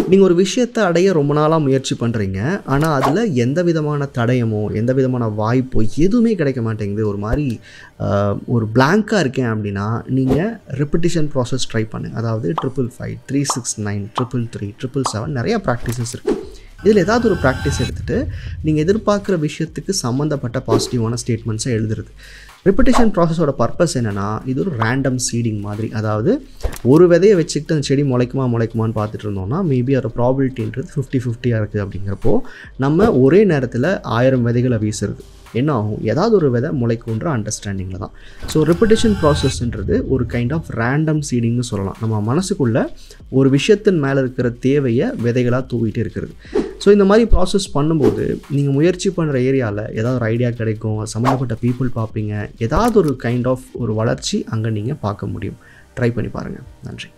நீங்கள் ஒரு விஷயத்தை அடைய ரொம்ப நாளாக முயற்சி பண்ணுறீங்க ஆனால் அதில் எந்த விதமான தடயமோ எந்த விதமான வாய்ப்போ எதுவுமே கிடைக்க மாட்டேங்குது ஒரு மாதிரி ஆஹ், ஒரு blank-ஆ இருக்கேன் அப்படின்னா நீங்கள் ரெப்பிட்டிஷன் ப்ராசஸ் ட்ரை பண்ணுங்கள் அதாவது triple five three six nine triple three triple seven நிறையா ப்ராக்டிசஸ் இருக்குது இதில் ஏதாவது ஒரு ப்ராக்டிஸ் எடுத்துகிட்டு நீங்கள் எதிர்பார்க்குற விஷயத்துக்கு சம்மந்தப்பட்ட பாசிட்டிவான ஸ்டேட்மெண்ட்ஸை எழுதுறது ரிப்படிஷன் ப்ராசஸோட பர்பஸ் என்னென்னா இது ஒரு ரேண்டம் சீடிங் மாதிரி அதாவது ஒரு விதையை வச்சுக்கிட்டு அந்த செடி முளைக்குமா முளைக்குமான்னு பார்த்துட்டு இருந்தோம்னா மேபி அதோட ப்ராபிலிட்டின்றது ஃபிஃப்டி ஃபிஃப்டியாக இருக்குது அப்படிங்கிறப்போ நம்ம ஒரே நேரத்தில் ஆயிரம் விதைகளை வீசுறது என்ன ஆகும் ஏதாவது ஒரு விதை முளைக்குன்ற அண்டர்ஸ்டாண்டிங்கில் தான் ஸோ ரிப்படிஷன் ப்ராசஸ்ன்றது ஒரு கைண்ட் ஆஃப் ரேண்டம் சீடிங்னு சொல்லலாம் நம்ம மனசுக்குள்ளே ஒரு விஷயத்தின் மேலே இருக்கிற தேவையை விதைகளாக தூவிட்டே இருக்கிறது ஸோ இந்த மாதிரி ப்ராசஸ் பண்ணும்போது நீங்கள் முயற்சி பண்ணுற ஏரியாவில் ஏதாவது ஒரு ஐடியா கிடைக்கும் அது சம்மந்தப்பட்ட பீப்புள் பார்ப்பீங்க ஏதாவது ஒரு கைண்ட் ஆஃப் ஒரு வளர்ச்சி அங்கே நீங்கள் பார்க்க முடியும் ட்ரை பண்ணி பாருங்கள் நன்றி